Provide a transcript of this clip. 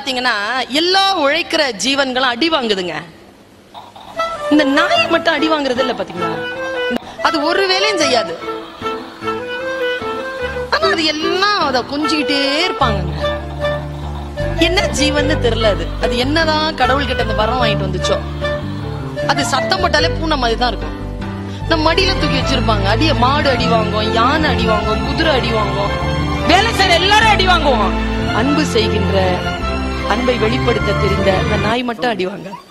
பாத்தீங்கன்னா எல்லா உழைக்கிற ஜீவன்களும் அடி வாங்குதுங்க இந்த நாய் மட்டும் அடி வாங்குறது இல்ல பாத்தீங்களா அது ஒரு வேலையும் செய்யாது ஆனா அது எல்லாம் அத கொஞ்சிக்கிட்டே இருப்பாங்கங்க என்ன ஜீவன்னு தெரியல அது அது என்னதான் கடவுள் கிட்ட அந்த வரம் வாங்கிட்டு வந்துச்சோ அது சத்தம் போட்டாலே பூனை மாதிரி தான் இருக்கும் நம்ம மடியில தூக்கி வச்சிருப்பாங்க அடிய மாடு அடி வாங்கும் யானை அடி வாங்கும் குதிரை அடி வாங்கும் வேலை செய்யற எல்லாரும் அடி வாங்குவோம் அன்பு செய்கின்ற அன்பை வெளிப்படுத்த தெரிந்த அந்த நாய் மட்டும் அடி வாங்க